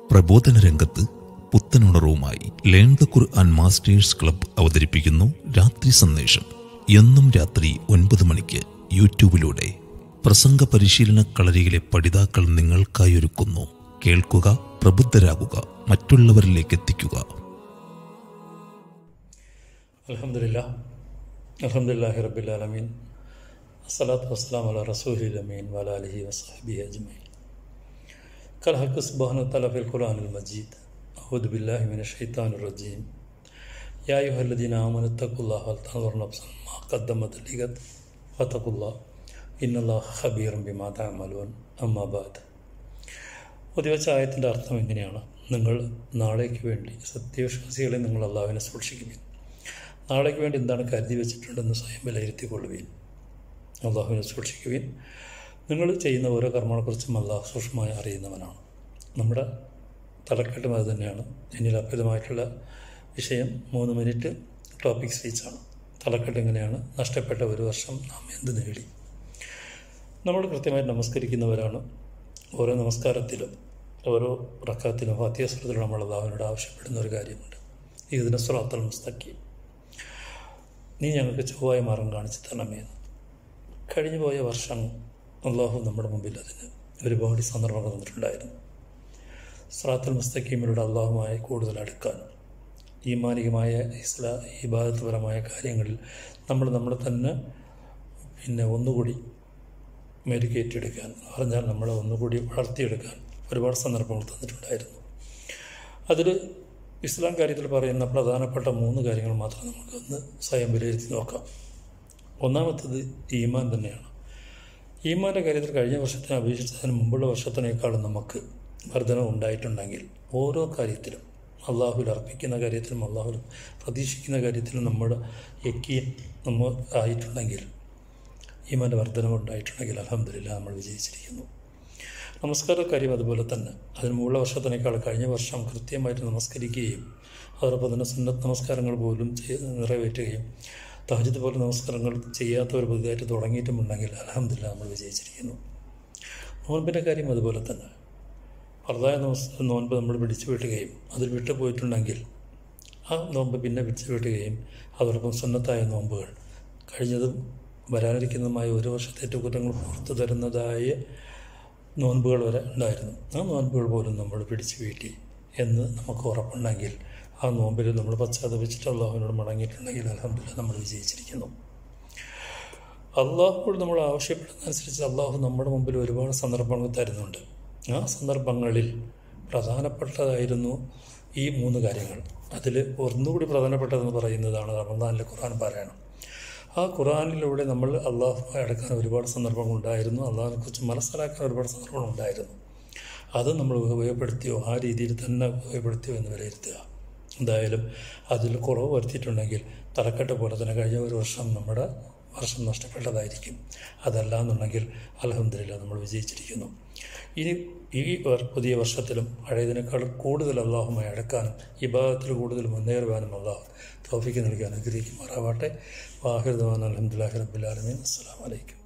പ്രബോധന രംഗത്ത് പുത്തനുണർവുമായി learn the Quran masters club അവതരിപ്പിക്കുന്നു രാത്രി സന്ദേശം എന്നും രാത്രി ഒൻപത് മണിക്ക് യൂട്യൂബിലൂടെ പ്രസംഗ പരിശീലന കളരിയിലെ പഠിതാക്കൾ നിങ്ങൾക്കായി ഒരുക്കുന്നു കേൾക്കുക പ്രബുദ്ധരാകുക മറ്റുള്ളവരിലേക്ക് എത്തിക്കുക അലഹമില്ല അലഹമുല്ലാഹി റബ്ബിലാലമീൻ അസ്സലാത്തു വസ്സലാം അല റസൂലിൽ അമീൻ വലാലിഹി വസഹബി അജ്മീൻ കൽഹക്ക് സുബാന തലഫിൽ ഖുർആനുൽ മജീദ് أعوذ بالله من الشيطان الرجيم يا أيها الذين آمنوا اتقوا الله ولتنظر نفس ما قدمت لغد واتقوا الله إن الله خبير بما تعملون أما بعد പൊതുവച്ച ആയത്തിൻ്റെ അർത്ഥം എങ്ങനെയാണ് നിങ്ങൾ നാളേക്ക് വേണ്ടി സത്യവിശ്വാസികളെ നിങ്ങൾ അള്ളാഹുവിനെ സൂക്ഷിക്കുവിൻ നാളേക്ക് വേണ്ടി എന്താണ് കരുതി വെച്ചിട്ടുണ്ടെന്ന് സ്വയം വിലയിരുത്തിക്കൊള്ളുവിൻ അള്ളാഹുവിനെ സൂക്ഷിക്കുവിൻ നിങ്ങൾ ചെയ്യുന്ന ഓരോ കർമ്മങ്ങളെക്കുറിച്ചും അള്ളാഹു സൂക്ഷ്മമായി അറിയുന്നവനാണ് നമ്മുടെ തലക്കെട്ടും അത് തന്നെയാണ് എന്നിൽ അർപ്പിതമായിട്ടുള്ള വിഷയം മൂന്ന് മിനിറ്റ് ടോപ്പിക് സ്പീച്ചാണ് തലക്കെട്ട് എങ്ങനെയാണ് നഷ്ടപ്പെട്ട ഒരു വർഷം നാം എന്ത് നേടി നമ്മൾ കൃത്യമായി നമസ്കരിക്കുന്നവരാണ് ഓരോ നമസ്കാരത്തിലും ഓരോ റക്കാത്തിലും ഫാത്തിയസ്വരത്തിലും നമ്മൾ അള്ളാഹുവിനോട് ആവശ്യപ്പെടുന്ന ഒരു കാര്യമുണ്ട് ഇതിന് സ്വലാത്തൽ മുസ്തക്കി നീ ഞങ്ങൾക്ക് ചൊവ്വായ മാർഗം കാണിച്ചു തരണമേ കഴിഞ്ഞു പോയ വർഷം അള്ളാഹു നമ്മുടെ മുമ്പിൽ അതിന് ഒരുപാട് സന്ദർഭങ്ങൾ തന്നിട്ടുണ്ടായിരുന്നു സ്രാത്തുൽ മുസ്തഖീമിലൂടെ അള്ളാഹുമായി കൂടുതൽ അടുക്കാൻ ഈമാനികമായ ഇസ്ലാ ഇബാദത്വപരമായ കാര്യങ്ങളിൽ നമ്മൾ നമ്മളെ തന്നെ പിന്നെ ഒന്നുകൂടി മെരുകേറ്റെടുക്കാൻ പറഞ്ഞാൽ നമ്മളെ ഒന്നുകൂടി വളർത്തിയെടുക്കാൻ ഒരുപാട് സന്ദർഭങ്ങൾ തന്നിട്ടുണ്ടായിരുന്നു അതിൽ ഇസ്ലാം കാര്യത്തിൽ പറയുന്ന പ്രധാനപ്പെട്ട മൂന്ന് കാര്യങ്ങൾ മാത്രം നമുക്കൊന്ന് സ്വയം വിലയിരുത്തി നോക്കാം ഒന്നാമത്തത് ഈമാൻ തന്നെയാണ് ഈമാൻ്റെ കാര്യത്തിൽ കഴിഞ്ഞ വർഷത്തിനെ അപേക്ഷിച്ചതിന് മുമ്പുള്ള വർഷത്തിനേക്കാളും നമുക്ക് വർധന ഉണ്ടായിട്ടുണ്ടെങ്കിൽ ഓരോ കാര്യത്തിലും അള്ളാഹുൽ അർപ്പിക്കുന്ന കാര്യത്തിലും അള്ളാഹുൽ പ്രതീക്ഷിക്കുന്ന കാര്യത്തിലും നമ്മുടെ യക്കീൻ നമ്മൾ ആയിട്ടുണ്ടെങ്കിൽ ഈമാൻ്റെ വർധനവ് ഉണ്ടായിട്ടുണ്ടെങ്കിൽ അലഹമില്ല നമ്മൾ വിജയിച്ചിരിക്കുന്നു നമസ്കാര കാര്യം അതുപോലെ തന്നെ അതിന് മുമ്പുള്ള വർഷത്തിനേക്കാൾ കഴിഞ്ഞ വർഷം കൃത്യമായിട്ട് നമസ്കരിക്കുകയും അതോടൊപ്പം തന്നെ സുന്നത്ത് നമസ്കാരങ്ങൾ പോലും നിറവേറ്റുകയും തഹജിദ് പോലെ നമസ്കാരങ്ങൾ ചെയ്യാത്തവർ പുതുതായിട്ട് തുടങ്ങിയിട്ടുമുണ്ടെങ്കിൽ അലഹമില്ല നമ്മൾ വിജയിച്ചിരിക്കുന്നു നോൻപിൻ്റെ കാര്യം അതുപോലെ തന്നെ ഫർദായ നമസ് നോൻപ് നമ്മൾ പിടിച്ചു വീട്ടുകയും അതിൽ വിട്ടു പോയിട്ടുണ്ടെങ്കിൽ ആ നോമ്പ് പിന്നെ പിടിച്ചു വീട്ടുകയും അതോടൊപ്പം സുന്നത്തായ നോമ്പുകൾ കഴിഞ്ഞതും വരാനിരിക്കുന്നതുമായ ഒരു വർഷത്തെ കുറ്റങ്ങൾ പുറത്തു തരുന്നതായ നോൻപുകൾ വരെ ഉണ്ടായിരുന്നു ആ നോൻപുകൾ പോലും നമ്മൾ പിടിച്ചു വീട്ടി എന്ന് നമുക്ക് ഉറപ്പുണ്ടെങ്കിൽ ആ നോമ്പിൽ നമ്മൾ പശ്ചാത്തപിച്ചിട്ട് അള്ളാഹുവിനോട് മടങ്ങിയിട്ടുണ്ടെങ്കിൽ അലഹമില്ല നമ്മൾ വിജയിച്ചിരിക്കുന്നു അള്ളാഹുവോട് നമ്മൾ ആവശ്യപ്പെടുന്നതനുസരിച്ച് അള്ളാഹു നമ്മുടെ മുമ്പിൽ ഒരുപാട് സന്ദർഭങ്ങൾ തരുന്നുണ്ട് ആ സന്ദർഭങ്ങളിൽ പ്രധാനപ്പെട്ടതായിരുന്നു ഈ മൂന്ന് കാര്യങ്ങൾ അതിൽ ഒന്നുകൂടി പ്രധാനപ്പെട്ടതെന്ന് പറയുന്നതാണ് റമദാനിലെ ഖുർആൻ പാരായണം ആ ഖുർആാനിലൂടെ നമ്മൾ അള്ളാഹുമായി അടക്കാൻ ഒരുപാട് സന്ദർഭങ്ങൾ ഉണ്ടായിരുന്നു അള്ളാഹിനെക്കുറിച്ച് മനസ്സിലാക്കാൻ ഒരുപാട് സന്ദർഭങ്ങൾ ഉണ്ടായിരുന്നു അത് നമ്മൾ ഉപയോഗപ്പെടുത്തിയോ ആ രീതിയിൽ തന്നെ ഉപയോഗപ്പെടുത്തിയോ എന്ന് വിലയിരുത്തുക എന്തായാലും അതിൽ കുറവ് വരുത്തിയിട്ടുണ്ടെങ്കിൽ തലക്കെട്ട് പോലെ തന്നെ കഴിഞ്ഞ ഒരു വർഷം നമ്മുടെ വർഷം നഷ്ടപ്പെട്ടതായിരിക്കും അതല്ല എന്നുണ്ടെങ്കിൽ അലഹമില്ല നമ്മൾ വിജയിച്ചിരിക്കുന്നു ഇനി ഈ പുതിയ വർഷത്തിലും പഴയതിനേക്കാൾ കൂടുതൽ അള്ളാഹുമായി അടക്കാനും ഈ ഭാഗത്തിൽ കൂടുതൽ മുന്നേറുവാനും അള്ളാഹു തോഫിക്ക് നൽകി അനുഗ്രഹിക്കുമാറാവട്ടെ വാഹിർദാൻ അലഹമുല്ലാഹി റബ്ബുലാലമീൻ അസ്സാം വലൈക്കും